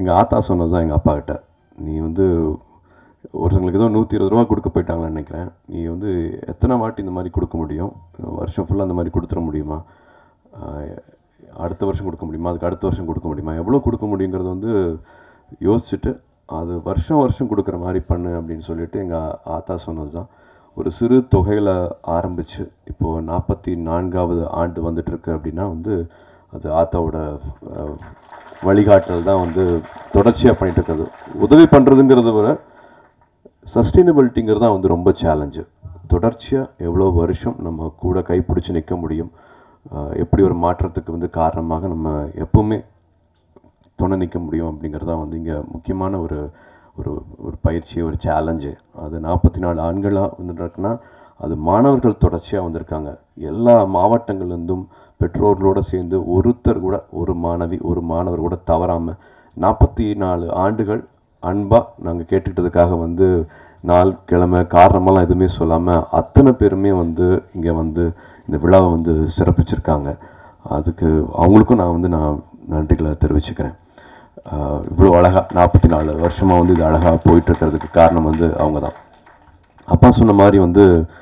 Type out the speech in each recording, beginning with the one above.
எங்கள் ஆத்தா சொன்னது தான் எங்கள் அப்பா கிட்ட நீ வந்து ஒருத்தங்களுக்கு ஏதோ நூற்றி இருபது ரூபா கொடுக்க போயிட்டாங்கன்னு நினைக்கிறேன் நீ வந்து எத்தனை வாட்டி இந்த மாதிரி கொடுக்க முடியும் வருஷம் ஃபுல்லாக அந்த மாதிரி கொடுத்துட முடியுமா ஆஹ் அடுத்த வருஷம் கொடுக்க முடியுமா அதுக்கு அடுத்த வருஷம் கொடுக்க முடியுமா எவ்வளோ கொடுக்க முடியுங்கிறது வந்து யோசிச்சுட்டு அது வருஷம் வருஷம் கொடுக்குற மாதிரி பண்ணு அப்படின்னு சொல்லிட்டு எங்கள் ஆத்தா சொன்னது தான் ஒரு சிறு தொகையில் ஆரம்பித்து இப்போது நாற்பத்தி நான்காவது ஆண்டு வந்துட்டுருக்கு அப்படின்னா வந்து அது ஆத்தாவோட ஆஹ், வழிகாட்டல் தான் வந்து தொடர்ச்சியாக பண்ணிட்டு இருக்கிறது உதவி பண்ணுறதுங்கிறத விட சஸ்டைனபிலிட்டிங்கிறது தான் வந்து ரொம்ப சேலஞ்சு தொடர்ச்சியாக எவ்வளோ வருஷம் நம்ம கூட கைப்பிடிச்சு நிற்க முடியும் ஆஹ் எப்படி ஒரு மாற்றத்துக்கு வந்து காரணமாக நம்ம எப்பவுமே துணை நிற்க முடியும் அப்படிங்கிறது தான் வந்து இங்கே முக்கியமான ஒரு ஒரு ஒரு பயிற்சி ஒரு சேலஞ்சு அது நாற்பத்தி நாலு ஆண்களாக வந்துட்டுருக்குன்னா அது மாணவர்கள் தொடர்ச்சியாக வந்திருக்காங்க எல்லா மாவட்டங்கள்லேருந்தும் பெற்றோர்களோடு சேர்ந்து ஒருத்தர் கூட ஒரு மாணவி ஒரு மாணவர் கூட தவறாமல் நாற்பத்தி நாலு ஆண்டுகள் அன்பாக நாங்கள் கேட்டுக்கிட்டதுக்காக வந்து நாள் கிழமை காரணமெல்லாம் எதுவுமே சொல்லாமல் அத்தனை பேருமே வந்து இங்கே வந்து இந்த விழாவை வந்து சிறப்பிச்சிருக்காங்க அதுக்கு அவங்களுக்கும் நான் வந்து நான் நன்றிகளை தெரிவிச்சுக்கிறேன் ஆஹ் இவ்வளோ அழகாக நாற்பத்தி நாலு வருஷமாக வந்து இது அழகாக போயிட்டு இருக்கிறதுக்கு காரணம் வந்து அவங்க தான் அப்பா சொன்ன மாதிரி வந்து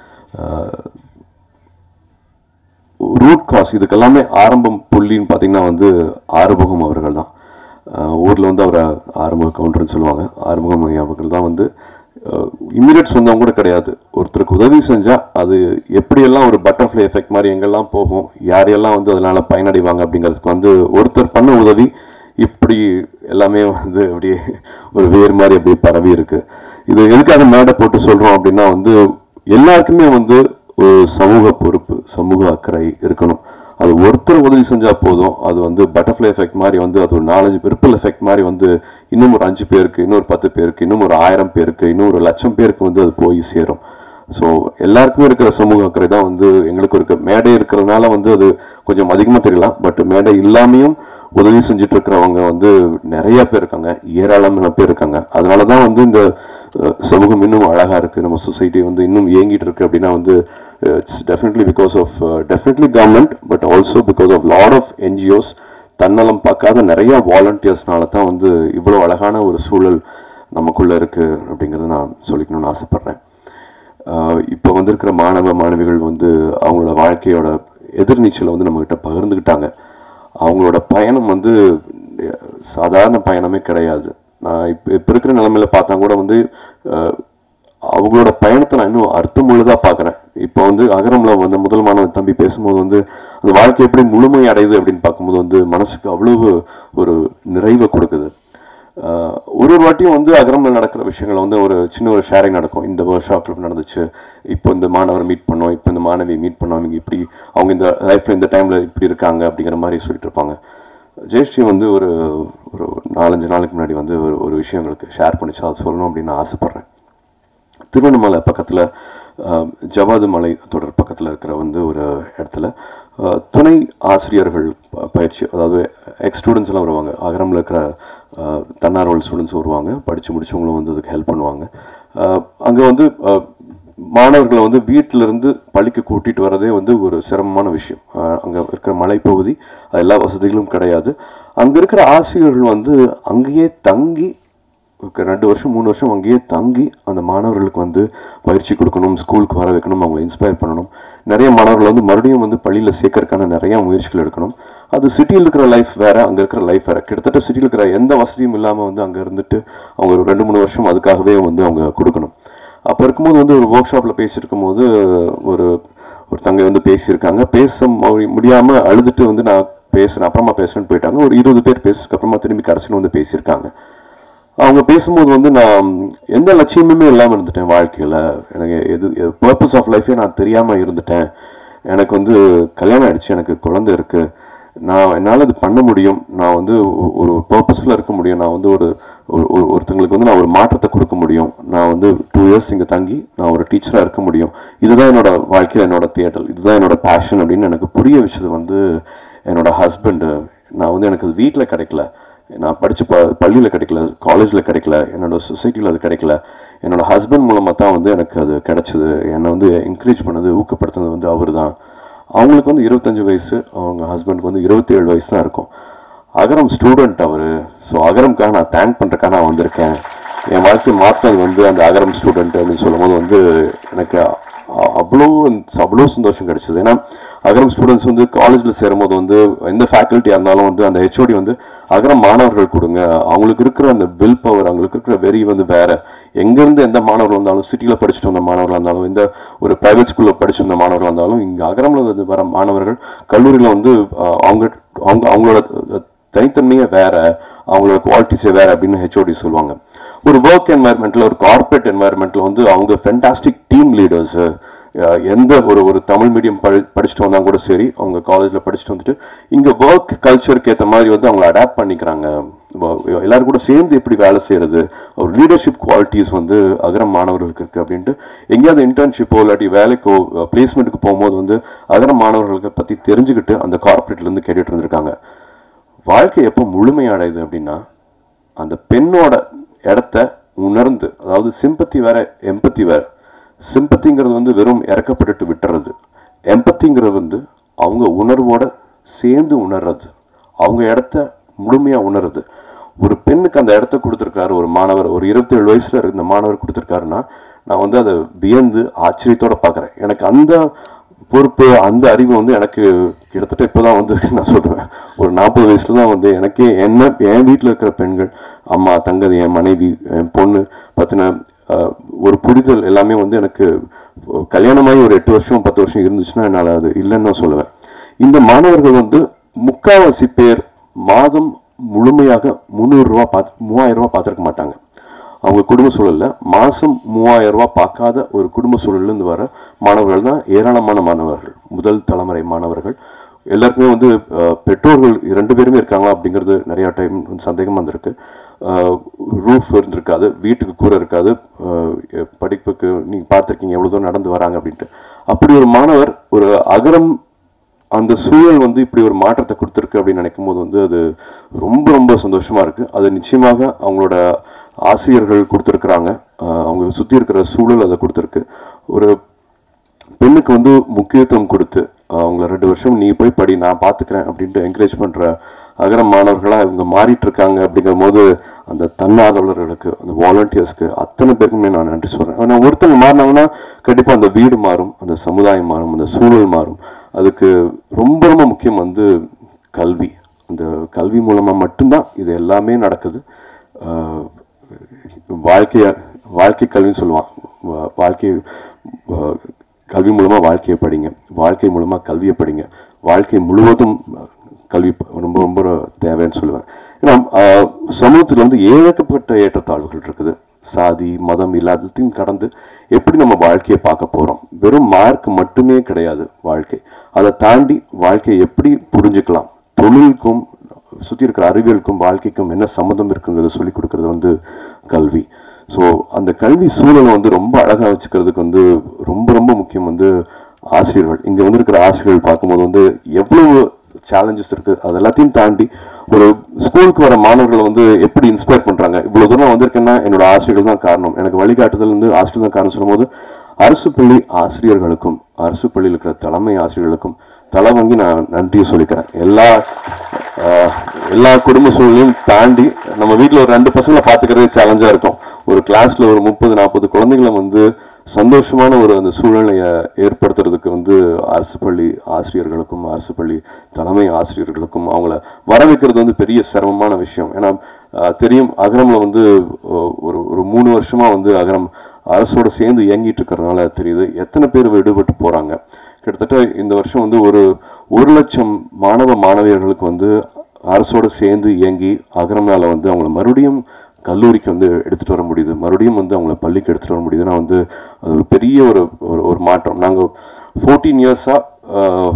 ரூட் காஸ் இதுக்கெல்லாமே ஆரம்பம் புள்ளின்னு பார்த்தீங்கன்னா வந்து ஆறுமுகம் அவர்கள் தான் ஊரில் வந்து அவரை ஆறுமுக கவுண்டர்னு சொல்லுவாங்க ஆறுமுகம் ஐயா அவர்கள் தான் வந்து இம்மிடியட் சொந்தவங்க கூட கிடையாது ஒருத்தருக்கு உதவி செஞ்சால் அது எப்படியெல்லாம் ஒரு பட்டர்ஃப்ளை எஃபெக்ட் மாதிரி எங்கெல்லாம் போகும் யாரையெல்லாம் வந்து அதனால பயனடைவாங்க அப்படிங்கிறதுக்கு வந்து ஒருத்தர் பண்ண உதவி இப்படி எல்லாமே வந்து அப்படியே ஒரு வேர் மாதிரி அப்படியே பரவி இருக்கு இது எதுக்காக மேடை போட்டு சொல்றோம் அப்படின்னா வந்து எல்லாருக்குமே வந்து ஒரு சமூக பொறுப்பு சமூக அக்கறை இருக்கணும் அது ஒருத்தர் உதவி செஞ்சா போதும் அது வந்து பட்டர்ஃப்ளை எஃபெக்ட் மாதிரி வந்து அது ஒரு நாலஞ்சு பிரிப்பிள் எஃபெக்ட் மாதிரி வந்து இன்னும் ஒரு அஞ்சு பேருக்கு இன்னொரு பத்து பேருக்கு இன்னும் ஒரு ஆயிரம் பேருக்கு இன்னும் ஒரு லட்சம் பேருக்கு வந்து அது போய் சேரும் ஸோ எல்லாருக்குமே இருக்கிற சமூக அக்கறை தான் வந்து எங்களுக்கு இருக்கு மேடை இருக்கிறதுனால வந்து அது கொஞ்சம் அதிகமாக தெரியலாம் பட் மேடை இல்லாமையும் உதவி செஞ்சுட்டு இருக்கிறவங்க வந்து நிறைய பேர் இருக்காங்க ஏராளமான பேர் இருக்காங்க அதனால தான் வந்து இந்த அஹ், சமூகம் இன்னும் அழகா இருக்கு நம்ம சொசைட்டி வந்து இன்னும் இயங்கிட்டு இருக்கு அப்படின்னா வந்து it's definitely because of definitely government but also because of lot of NGOs தன்னலம் பார்க்காத நிறைய வாலண்டியர்ஸ்னால தான் வந்து இவ்வளோ அழகான ஒரு சூழல் நமக்குள்ள இருக்கு அப்படிங்கிறத நான் சொல்லிக்கணும்னு ஆசைப்படுறேன் ஆஹ் இப்போ வந்திருக்கிற மாணவ மாணவிகள் வந்து அவங்களோட வாழ்க்கையோட எதிர்நீச்சலை வந்து நம்மகிட்ட பகிர்ந்துக்கிட்டாங்க அவங்களோட பயணம் வந்து அஹ், சாதாரண பயணமே கிடையாது நான் இப்போ இப்போ இருக்கிற நிலைமையில பார்த்தா கூட வந்து ஆஹ், அவங்களோட பயணத்தை நான் இன்னும் அர்த்தமுள்ளதாக பார்க்குறேன் இப்போ வந்து அகரம்ல வந்து முதல் மாணவன் தம்பி பேசும்போது வந்து அந்த வாழ்க்கை எப்படி முழுமை அடையுது அப்படின்னு பார்க்கும்போது வந்து மனசுக்கு அவ்வளவு ஒரு நிறைவை கொடுக்குது ஆஹ் ஒரு ஒரு வாட்டியும் வந்து அகரம்ல நடக்கிற விஷயங்கள் வந்து ஒரு சின்ன ஒரு ஷேரிங் நடக்கும் இந்த ஒர்க் ஷாப்ல நடந்துச்சு இப்போ இந்த மாணவரை மீட் பண்ணோம் இப்போ இந்த மாணவி மீட் பண்ணோம் அவங்க இப்படி அவங்க இந்த லைஃப்ல இந்த டைம்ல இப்படி இருக்காங்க அப்படிங்கிற மாதிரி சொல்லிட்டு இருப்பாங்க ஜெயஸ்ரீ வந்து ஒரு ஒரு நாலஞ்சு நாளுக்கு முன்னாடி வந்து ஒரு ஒரு விஷயம் எங்களுக்கு ஷேர் பண்ணிச்சு அதை சொல்லணும் அப்படின்னு நான் ஆசைப்படுறேன் திருவண்ணாமலை பக்கத்தில் ஜவாது மலை தொடர் பக்கத்தில் இருக்கிற வந்து ஒரு இடத்துல அஹ், துணை ஆசிரியர்கள் ப- பயிற்சி அதாவது எக்ஸ் ஸ்டூடெண்ட்ஸ் எல்லாம் வருவாங்க அகரமில் இருக்கிற அஹ், தன்னார்வல் ஸ்டூடெண்ட்ஸ் வருவாங்க படித்து முடிச்சவங்களும் வந்து அதுக்கு ஹெல்ப் பண்ணுவாங்க அங்கே வந்து அஹ், மாணவர்களை வந்து வீட்டில இருந்து பள்ளிக்கு கூட்டிட்டு வரதே வந்து ஒரு சிரமமான விஷயம் அஹ், அங்க இருக்கிற மலைப்பகுதி அது எல்லா வசதிகளும் கிடையாது அங்க இருக்கிற ஆசிரியர்கள் வந்து அங்கேயே தங்கி ஒரு ரெண்டு வருஷம் மூணு வருஷம் அங்கேயே தங்கி அந்த மாணவர்களுக்கு வந்து பயிற்சி கொடுக்கணும் ஸ்கூலுக்கு வர வைக்கணும் அவங்களை இன்ஸ்பயர் பண்ணணும் நிறைய மாணவர்கள் வந்து மறுபடியும் வந்து பள்ளியில் சேர்க்கறதுக்கான நிறைய முயற்சிகள் எடுக்கணும் அது சிட்டியில் இருக்கிற லைஃப் வேற அங்கே இருக்கிற லைஃப் வேற கிட்டத்தட்ட சிட்டியில் இருக்கிற எந்த வசதியும் இல்லாமல் வந்து அங்கே இருந்துட்டு அவங்க ஒரு ரெண்டு மூணு வருஷம் அதுக்காகவே வந்து அவங்க கொடுக்கணும் அப்போ இருக்கும்போது வந்து ஒரு ஒர்க் ஷாப்பில் பேசியிருக்கும் போது ஒரு ஒரு தங்கை வந்து பேசியிருக்காங்க பேச மு- முடியாம அழுதுட்டு வந்து நான் பேசுறேன் அப்புறமா பேசுறேன்னு போயிட்டாங்க ஒரு இருபது பேர் பேசுறதுக்கு அப்புறமா திரும்பி கடைசியில் வந்து பேசியிருக்காங்க அவங்க பேசும்போது வந்து நான் எந்த லட்சியமுமே இல்லாமல் இருந்துட்டேன் வாழ்க்கையில் எனக்கு எது பர்பஸ் ஆஃப் லைஃபே நான் தெரியாமல் இருந்துட்டேன் எனக்கு வந்து கல்யாணம் ஆயிடுச்சு எனக்கு குழந்தை இருக்கு நான் என்னால் இது பண்ண முடியும் நான் வந்து ஒ- ஒரு பர்பஸ்ஃபுல்லாக இருக்க முடியும் நான் வந்து ஒரு ஒரு- ஒரு- ஒருத்தங்களுக்கு வந்து நான் ஒரு மாற்றத்தை கொடுக்க முடியும் நான் வந்து டூ இயர்ஸ் இங்கே தங்கி நான் ஒரு டீச்சராக இருக்க முடியும் இதுதான் என்னோட வாழ்க்கையில் என்னோட தேடல் இதுதான் என்னோட பேஷன் அப்படின்னு எனக்கு புரிய வச்சது வந்து என்னோட ஹஸ்பண்டு நான் வந்து எனக்கு அது வீட்டில் கிடைக்கல நான் படித்த ப பள்ளியில் கிடைக்கல காலேஜில் கிடைக்கல என்னோட சொசைட்டியில் அது கிடைக்கல என்னோட ஹஸ்பண்ட் மூலமாக தான் வந்து எனக்கு அது கிடைச்சது என்னை வந்து என்கரேஜ் பண்ணது ஊக்கப்படுத்தினது வந்து அவர் தான் அவங்களுக்கு வந்து இருபத்தஞ்சு வயசு அவங்க ஹஸ்பண்டுக்கு வந்து இருபத்தேழு வயசு தான் இருக்கும் அகரம் ஸ்டூடெண்ட் அவர் ஸோ அகரம்க்காக நான் தேங்க் பண்ணுறக்காக நான் வந்திருக்கேன் என் வாழ்க்கையை மாற்றினது வந்து அந்த அகரம் ஸ்டூடெண்ட் அப்படின்னு சொல்லும்போது வந்து எனக்கு அ- அவ்வளோ அவ்வளோ சந்தோஷம் கிடைச்சது ஏன்னா அகரம் ஸ்டூடெண்ட்ஸ் வந்து காலேஜில் சேரும்போது வந்து எந்த ஃபேக்கல்ட்டியாக இருந்தாலும் வந்து அந்த ஹெச்ஓடி வந்து அகரம் மாணவர்கள் கொடுங்க அவங்களுக்கு இருக்கிற அந்த வில் பவர் அவங்களுக்கு இருக்கிற வெறி வந்து வேற எங்கேருந்து எந்த மாணவர்கள் வந்தாலும் சிட்டியில் படிச்சுட்டு வந்த மாணவர்கள் இருந்தாலும் எந்த ஒரு ப்ரைவேட் ஸ்கூலில் படிச்சுட்டு வந்த மாணவர்கள் இருந்தாலும் இங்கே அகரமில் வந்து வர மாணவர்கள் கல்லூரியில் வந்து அஹ், அவங்க அவங்க அவங்களோட தனித்தன்மையே வேற அவங்களோட குவாலிட்டிஸே வேற அப்படின்னு ஹெச்ஓடி சொல்லுவாங்க ஒரு ஒர்க் என்வாயர்மெண்ட்ல ஒரு கார்ப்பரேட் என்வாயர்மெண்ட்ல வந்து அவங்க ஃபென்டாஸ்டிக் டீம் லீடர்ஸ் எந்த ஒரு ஒரு தமிழ் மீடியம் படி படிச்சுட்டு வந்தா கூட சரி அவங்க காலேஜ்ல படிச்சுட்டு வந்துட்டு இங்க ஒர்க் கல்ச்சருக்கு ஏற்ற மாதிரி வந்து அவங்க அடாப்ட் பண்ணிக்கிறாங்க வ- எல்லாரும் கூட சேர்ந்து எப்படி வேலை செய்யறது ஒரு லீடர்ஷிப் குவாலிட்டிஸ் வந்து அகரம் மாணவர்களுக்கு இருக்கு அப்படின்ட்டு எங்கேயாவது இன்டர்ன்ஷிப்போ இல்லாட்டி வேலைக்கோ பிளேஸ்மெண்ட்டுக்கு போகும்போது வந்து அகரம் மாணவர்களுக்கு பத்தி தெரிஞ்சுக்கிட்டு அந்த கார்ப்பரேட்ல இருந்து கேட்டுட்டு இருந்திருக்காங்க வாழ்க்கை எப்போ முழுமையடையுது அப்படின்னா அந்த பெண்ணோட இடத்த உணர்ந்து அதாவது சிம்பத்தி வேற எம்பத்தி வேற சிம்பத்திங்கிறது வந்து வெறும் இறக்கப்பட்டுட்டு விட்டுறது எம்பத்திங்கிறது வந்து அவங்க உணர்வோட சேர்ந்து உணர்றது அவங்க இடத்த முழுமையா உணருது ஒரு பெண்ணுக்கு அந்த இடத்த கொடுத்துருக்காரு ஒரு மாணவர் ஒரு இருபத்தேழு வயசுல இருந்த மாணவர் கொடுத்துருக்காருன்னா நான் வந்து அதை வியந்து ஆச்சரியத்தோட பார்க்குறேன் எனக்கு அந்த பொறுப்பு அந்த அறிவு வந்து எனக்கு கிட்டத்தட்ட இப்போதான் வந்து நான் சொல்றேன் ஒரு நாற்பது வயசுல தான் வந்து எனக்கே என்ன என் வீட்டில் இருக்கிற பெண்கள் அம்மா தங்கதி என் மனைவி என் பொண்ணு பத்தின அஹ், ஒரு புரிதல் எல்லாமே வந்து எனக்கு கல்யாணமாகி ஒரு எட்டு வருஷம் பத்து வருஷம் இருந்துச்சுன்னா என்னால் அது இல்லைன்னு தான் சொல்லுவேன் இந்த மாணவர்கள் வந்து முக்காவாசி பேர் மாதம் முழுமையாக முந்நூறு ரூபா பார்த்து மூவாயிரம் ரூபா பார்த்துருக்க மாட்டாங்க அவங்க குடும்ப சூழல்ல மாசம் மூவாயிரம் ரூபாய் பார்க்காத ஒரு குடும்ப சூழல்ல இருந்து வர மாணவர்கள் தான் ஏராளமான மாணவர்கள் முதல் தலைமுறை மாணவர்கள் எல்லாருக்குமே வந்து அஹ், பெற்றோர்கள் இரண்டு பேருமே இருக்காங்களா அப்படிங்கிறது நிறைய டைம் வந்து சந்தேகமா இருந்திருக்கு ரூஃப் இருந்திருக்காது வீட்டுக்கு கூரை இருக்காது அஹ், படிப்புக்கு நீங்க பார்த்துருக்கீங்க எவ்வளவு தூரம் நடந்து வராங்க அப்படின்ட்டு அப்படி ஒரு மாணவர் ஒரு அகரம் அந்த சூழல் வந்து இப்படி ஒரு மாற்றத்தை கொடுத்துருக்கு அப்படின்னு நினைக்கும் போது வந்து அது ரொம்ப ரொம்ப சந்தோஷமா இருக்கு அது நிச்சயமாக அவங்களோட ஆசிரியர்கள் கொடுத்துருக்குறாங்க ஆஹ் அவங்க சுத்தி இருக்கிற சூழல் அதை கொடுத்துருக்கு ஒரு பெண்ணுக்கு வந்து முக்கியத்துவம் கொடுத்து ஆஹ் அவங்கள ரெண்டு வருஷம் நீ போய் படி நான் பார்த்துக்கிறேன் அப்படின்ட்டு என்கரேஜ் பண்ற அகர மாணவர்களா இவங்க மாறிட்டு இருக்காங்க அப்படிங்கும் போது அந்த தன்னார்வலர்களுக்கு அந்த வாலண்டியர்ஸ்க்கு அத்தனை பேருக்குமே நான் நன்றி சொல்றேன் ஆனா ஒருத்தங்க மாறினாங்கன்னா கண்டிப்பா அந்த வீடு மாறும் அந்த சமுதாயம் மாறும் அந்த சூழல் மாறும் அதுக்கு ரொம்ப ரொம்ப முக்கியம் வந்து கல்வி அந்த கல்வி மூலமா மட்டும்தான் இது எல்லாமே நடக்குது ஆஹ் வாழ்க்கைய வாழ்க்கை கல்வின்னு சொல்லுவான் வா- வாழ்க்கை வா- கல்வி மூலமா வாழ்க்கையை படிங்க வாழ்க்கை மூலமா கல்வியை படிங்க வாழ்க்கை முழுவதும் கல்வி ப- ரொம்ப ரொம்ப தேவைன்னு சொல்லுவேன் ஏன்னா ஆஹ், சமூகத்துல வந்து ஏகப்பட்ட ஏற்றத்தாழ்வுகள் இருக்குது சாதி மதம் எல்லாத்தையும் கடந்து எப்படி நம்ம வாழ்க்கையை பார்க்க போறோம் வெறும் மார்க் மட்டுமே கிடையாது வாழ்க்கை அதை தாண்டி வாழ்க்கையை எப்படி புரிஞ்சுக்கலாம் தொழிலுக்கும் சுற்றி இருக்கிற அறிவியலுக்கும் வாழ்க்கைக்கும் என்ன சம்மந்தம் இருக்குங்கிறத சொல்லி கொடுக்கறது வந்து கல்வி ஸோ அந்த கல்வி சூழலை வந்து ரொம்ப அழகாக வச்சுக்கிறதுக்கு வந்து ரொம்ப ரொம்ப முக்கியம் வந்து ஆசிரியர்கள் இங்கே வந்து இருக்கிற ஆசிரியர்கள் பார்க்கும்போது வந்து எவ்வளவு சேலஞ்சஸ் இருக்கு அது எல்லாத்தையும் தாண்டி ஒரு ஸ்கூலுக்கு வர மாணவர்களை வந்து எப்படி இன்ஸ்பயர் பண்றாங்க இவ்வளவு தூரம் வந்திருக்கேன்னா என்னோட ஆசிரியர்கள் தான் காரணம் எனக்கு வழிகாட்டுதல் வந்து ஆசிரியர் தான் காரணம் சொல்லும்போது அரசு பள்ளி ஆசிரியர்களுக்கும் அரசு பள்ளியில் இருக்கிற தலைமை ஆசிரியர்களுக்கும் தலை வாங்கி நான் நன்றியை சொல்லிக்கிறேன் எல்லா ஆஹ், எல்லா குடும்ப சூழலையும் தாண்டி நம்ம வீட்டில் ஒரு ரெண்டு பசங்களை பார்த்துக்கிறதே சேலஞ்சாக இருக்கும் ஒரு கிளாஸ்ல ஒரு முப்பது நாற்பது குழந்தைகளை வந்து சந்தோஷமான ஒரு அந்த சூழ்நிலையை ஏற்படுத்துறதுக்கு வந்து அரசு பள்ளி ஆசிரியர்களுக்கும் அரசு பள்ளி தலைமை ஆசிரியர்களுக்கும் அவங்கள வர வைக்கிறது வந்து பெரிய சிரமமான விஷயம் ஏன்னா ஆஹ், தெரியும் அகரம்ல வந்து ஆஹ், ஒரு ஒரு மூணு வருஷமா வந்து அகரம் அரசோட சேர்ந்து இயங்கிட்டு இருக்கிறதுனால தெரியுது எத்தனை பேர் விடுபட்டு போறாங்க கிட்டத்தட்ட இந்த வருஷம் வந்து ஒரு ஒரு லட்சம் மாணவ மாணவியர்களுக்கு வந்து அரசோட சேர்ந்து இயங்கி அகரம்னால வந்து அவங்கள மறுபடியும் கல்லூரிக்கு வந்து எடுத்துட்டு வர முடியுது மறுபடியும் வந்து அவங்கள பள்ளிக்கு எடுத்துட்டு வர முடியுதுன்னா வந்து அது ஒரு பெரிய ஒரு ஒரு ஒரு மாற்றம் நாங்கள் ஃபோர்டீன் இயர்ஸாக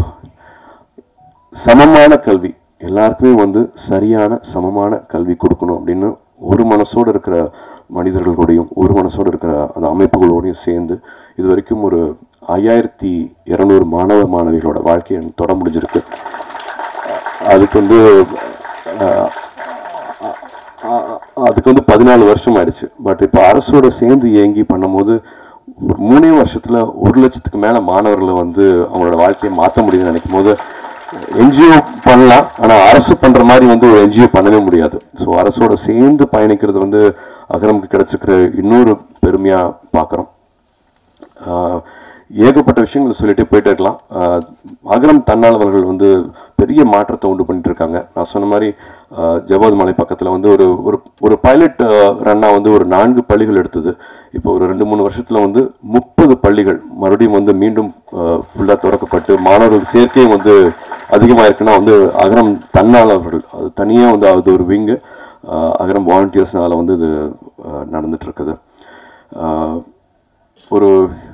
சமமான கல்வி எல்லாருக்குமே வந்து சரியான சமமான கல்வி கொடுக்கணும் அப்படின்னு ஒரு மனசோடு இருக்கிற மனிதர்களோடையும் ஒரு மனசோடு இருக்கிற அந்த அமைப்புகளோடையும் சேர்ந்து இது வரைக்கும் ஒரு ஐயாயிரத்தி இரநூறு மாணவ மாணவிகளோட வாழ்க்கையை தொட முடிஞ்சிருக்கு அதுக்கு வந்து அஹ், அ- அதுக்கு வந்து பதினாலு வருஷம் ஆயிடுச்சு பட் இப்போ அரசோட சேர்ந்து இயங்கி பண்ணும்போது ஒரு மூணே வருஷத்துல ஒரு லட்சத்துக்கு மேல மாணவர்களை வந்து அவங்களோட வாழ்க்கையை மாற்ற முடியுதுன்னு நினைக்கும் போது என்ஜிஓ பண்ணலாம் ஆனால் அரசு பண்ணுற மாதிரி வந்து ஒரு என்ஜிஓ பண்ணவே முடியாது ஸோ அரசோட சேர்ந்து பயணிக்கிறது வந்து அகரமுக்கு கிடைச்சிருக்கிற இன்னொரு பெருமையாக பார்க்குறோம் ஆஹ் ஏகப்பட்ட விஷயங்களை சொல்லிட்டே போயிட்டே இருக்கலாம் ஆஹ் அகரம் தன்னாளவர்கள் வந்து பெரிய மாற்றத்தை உண்டு பண்ணிட்டு இருக்காங்க நான் சொன்ன மாதிரி ஆஹ் ஜவாத் மலை பக்கத்தில் வந்து ஒரு ஒரு ஒரு பைலட் ரன்னாக வந்து ஒரு நான்கு பள்ளிகள் எடுத்தது இப்போ ஒரு ரெண்டு மூணு வருஷத்தில் வந்து முப்பது பள்ளிகள் மறுபடியும் வந்து மீண்டும் ஃபுல்லாக திறக்கப்பட்டு மாணவர்கள் சேர்க்கையும் வந்து அதிகமாக இருக்குன்னா வந்து அகரம் தன்னாளவர்கள் அது தனியாக வந்து அது ஒரு விங்கு அகரம் வாலண்டியர்ஸ்னால வந்து இது ஆஹ் நடந்துட்டு இருக்குது ஆஹ் ஒரு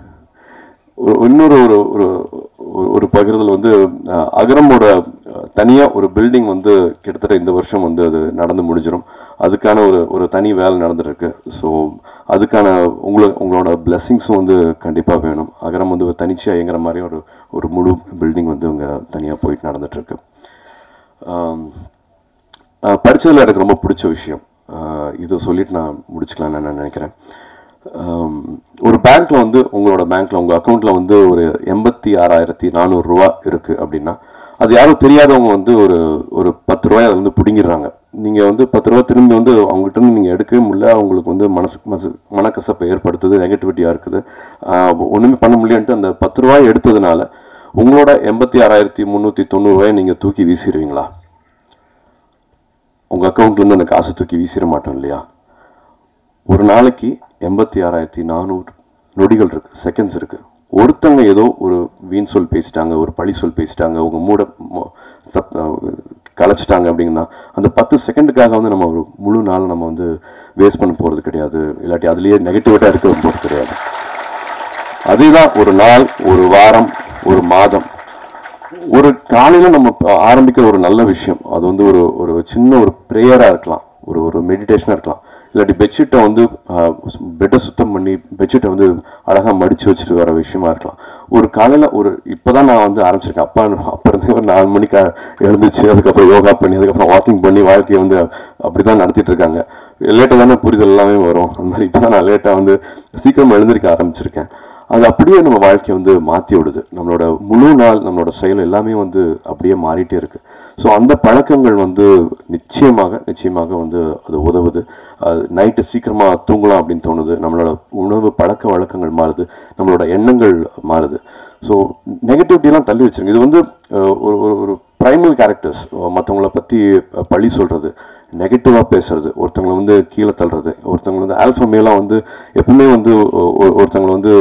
ஒரு இன்னொரு ஒரு ஒரு ஒரு- ஒரு பகிர்தல் வந்து அஹ், அகரமோட அஹ், தனியா ஒரு பில்டிங் வந்து கிட்டத்தட்ட இந்த வருஷம் வந்து அது நடந்து முடிஞ்சிடும் அதுக்கான ஒரு ஒரு தனி வேலை நடந்துட்டு இருக்கு ஸோ அதுக்கான உங்களை உங்களோட பிளெஸ்ஸிங்ஸும் வந்து கண்டிப்பாக வேணும் அகரம் வந்து ஒரு தனிச்சையாக இயங்குற மாதிரி ஒரு ஒரு முழு பில்டிங் வந்து அங்கே தனியாக போயிட்டு நடந்துட்டு இருக்கு ஆம், ஆஹ் படிச்சதுல எனக்கு ரொம்ப பிடிச்ச விஷயம் ஆஹ் இதை சொல்லிட்டு நான் முடிச்சுக்கலாம்னு நான் நினைக்கிறேன் ஆம், ஒரு பேங்க்ல வந்து உங்களோட பேங்க்ல உங்க அக்கௌண்ட்ல வந்து ஒரு எண்பத்தி ஆறாயிரத்தி நானூறு ரூபா இருக்கு அப்படின்னா அது யாரும் தெரியாதவங்க வந்து ஒரு ஒரு பத்து ரூபாய் அதை வந்து பிடுங்கிடுறாங்க நீங்க வந்து பத்து ரூபா திரும்பி வந்து அவங்ககிட்ட இருந்து நீங்க எடுக்கவே முடியல அவங்களுக்கு வந்து மனசு மனசு மனக்கசப்பை ஏற்படுத்துது நெகட்டிவிட்டியா இருக்குது ஆஹ் ஒண்ணுமே பண்ண முடியலன்ட்டு அந்த பத்து ரூபாய் எடுத்ததுனால உங்களோட எண்பத்தி ஆறாயிரத்தி முந்நூற்றி தொண்ணூறு ரூபாயை நீங்கள் தூக்கி வீசிடுவீங்களா உங்கள் அக்கௌண்ட்லேருந்து அந்த காசை தூக்கி வீசிட மாட்டோம் இல்லையா ஒரு நாளைக்கு எண்பத்தி ஆறாயிரத்தி நானூறு நொடிகள் இருக்கு செகண்ட்ஸ் இருக்கு ஒருத்தங்க ஏதோ ஒரு வீண் சொல் பேசிட்டாங்க ஒரு பழி சொல் பேசிட்டாங்க உங்க மூட மொ- தப்- அஹ் கலைச்சிட்டாங்க அப்படின்னா அந்த பத்து செகண்டுக்காக வந்து நம்ம ஒரு முழு நாள் நம்ம வந்து வேஸ்ட் பண்ண போறது கிடையாது இல்லாட்டி அதுலயே நெகட்டிவிட்டா இருக்க போறது கிடையாது அதுதான் ஒரு நாள் ஒரு வாரம் ஒரு மாதம் ஒரு காலையில நம்ம ப- ஆரம்பிக்கிற ஒரு நல்ல விஷயம் அது வந்து ஒரு ஒரு சின்ன ஒரு ப்ரேயரா இருக்கலாம் ஒரு ஒரு மெடிடேஷனா இருக்கலாம் இல்லாட்டி பெட்ஷீட்டை வந்து பெட்டை சுத்தம் பண்ணி பெட்ஷீட்டை வந்து அழகா மடிச்சு வச்சுட்டு வர விஷயமா இருக்கலாம் ஒரு காலையில ஒரு இப்பதான் நான் வந்து ஆரம்பிச்சிருக்கேன் அப்பா அப்ப இருந்து ஒரு நாலு மணிக்கு எழுந்துச்சு அதுக்கப்புறம் யோகா பண்ணி அதுக்கப்புறம் வாக்கிங் பண்ணி வாழ்க்கையை வந்து அப்படிதான் நடத்திட்டு இருக்காங்க லேட்டாக தானே புரிதல் எல்லாமே வரும் அந்த மாதிரி இப்பதான் நான் லேட்டா வந்து சீக்கிரம் எழுந்திருக்க ஆரம்பிச்சிருக்கேன் அது அப்படியே நம்ம வாழ்க்கையை வந்து மாற்றி விடுது நம்மளோட முழு நாள் நம்மளோட செயல் எல்லாமே வந்து அப்படியே மாறிட்டே இருக்கு ஸோ அந்த பழக்கங்கள் வந்து நிச்சயமாக நிச்சயமாக வந்து அது உதவுது அது நைட்டு சீக்கிரமா தூங்கலாம் அப்படின்னு தோணுது நம்மளோட உணவு பழக்க வழக்கங்கள் மாறுது நம்மளோட எண்ணங்கள் மாறுது ஸோ நெகட்டிவிட்டிலாம் தள்ளி வச்சிருங்க இது வந்து அஹ், ஒரு ஒரு ஒரு ப்ரைமல் கேரக்டர்ஸ் மற்றவங்கள பற்றி பழி சொல்றது நெகட்டிவாக பேசுறது ஒருத்தவங்களை வந்து கீழே தள்ளுறது ஒருத்தவங்களை வந்து ஆல்ஃபா மேலாக வந்து எப்பவுமே வந்து ஒ- ஒ- ஒருத்தவங்களை வந்து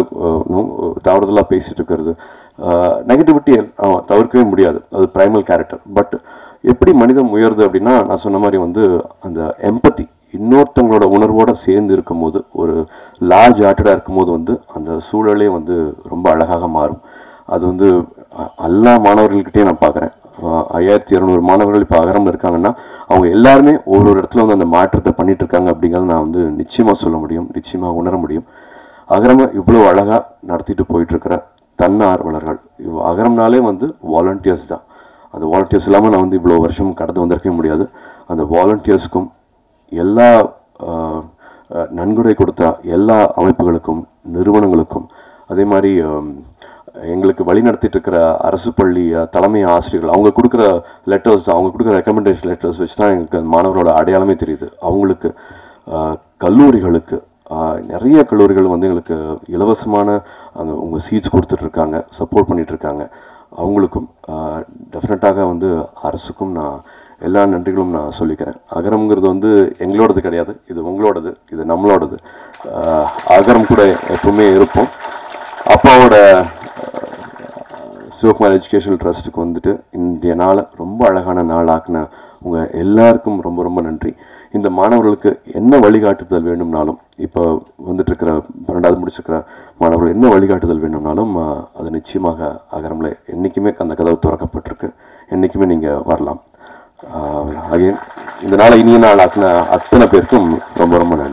தவறுதலாக பேசிட்டு இருக்கிறது நெகட்டிவிட்டி தவிர்க்கவே முடியாது அது ப்ரைமல் கேரக்டர் பட் எப்படி மனிதம் உயருது அப்படின்னா நான் சொன்ன மாதிரி வந்து அந்த எம்பத்தி இன்னொருத்தவங்களோட உணர்வோட சேர்ந்து இருக்கும்போது ஒரு லார்ஜ் ஆர்ட்டடாக இருக்கும்போது வந்து அந்த சூழலே வந்து ரொம்ப அழகாக மாறும் அது வந்து அ- எல்லா மாணவர்கள்கிட்டயும் நான் பார்க்குறேன் ஐயாயிரத்தி இரநூறு மாணவர்கள் இப்போ அகரம் இருக்காங்கன்னா அவங்க எல்லாருமே ஒரு ஒரு இடத்துல வந்து அந்த மாற்றத்தை பண்ணிட்டு இருக்காங்க அப்படிங்கிறத நான் வந்து நிச்சயமாக சொல்ல முடியும் நிச்சயமாக உணர முடியும் அகரம இவ்வளோ அழகாக நடத்திட்டு போயிட்டு இருக்கிற தன்னார்வலர்கள் இவ் அகரம்னாலே வந்து வாலண்டியர்ஸ் தான் அந்த வாலண்டியர்ஸ் இல்லாமல் நான் வந்து இவ்வளோ வருஷம் கடந்து வந்திருக்கவே முடியாது அந்த வாலண்டியர்ஸ்க்கும் எல்லா ஆஹ், ஆஹ், நன்கொடை கொடுத்த எல்லா அமைப்புகளுக்கும் நிறுவனங்களுக்கும் அதே மாதிரி ஆம், எங்களுக்கு வழி நடத்திட்டு இருக்கிற அரசு பள்ளி அஹ், தலைமை ஆசிரியர்கள் அவங்க கொடுக்குற லெட்டர்ஸ் அவங்க கொடுக்குற ரெக்கமெண்டேஷன் லெட்டர்ஸ் வச்சு தான் எங்களுக்கு அந்த மாணவரோட அடையாளமே தெரியுது அவங்களுக்கு ஆஹ், கல்லூரிகளுக்கு ஆஹ், நிறைய கல்லூரிகள் வந்து எங்களுக்கு இலவசமான அந்த உங்கள் சீட்ஸ் கொடுத்துட்டு இருக்காங்க சப்போர்ட் பண்ணிட்டு இருக்காங்க அவங்களுக்கும் டெஃபினட்டாக வந்து அரசுக்கும் நான் எல்லா நன்றிகளும் நான் சொல்லிக்கிறேன் அகரம்ங்கிறது வந்து எங்களோடது கிடையாது இது உங்களோடது இது நம்மளோடது ஆஹ், அகரம் கூட எப்பவுமே இருப்போம் அப்பாவோட சிவகுமார் எஜுகேஷனல் ட்ரஸ்ட்டுக்கு வந்துட்டு இன்றைய நாளை ரொம்ப அழகான நாளாக்குன உங்கள் எல்லாருக்கும் ரொம்ப ரொம்ப நன்றி இந்த மாணவர்களுக்கு என்ன வழிகாட்டுதல் வேணும்னாலும் இப்போ வந்துட்டு இருக்கிற பன்னெண்டாவது முடிச்சிருக்கிற மாணவர்கள் என்ன வழிகாட்டுதல் வேணும்னாலும் ஆஹ், அது நிச்சயமாக அகரமில் என்றைக்குமே அந்த கதவு திறக்கப்பட்டிருக்கு என்றைக்குமே நீங்கள் வரலாம் அகைன் இந்த நாளை இனிய நாள் ஆக்கின அத்தனை பேருக்கும் ரொம்ப ரொம்ப நன்றி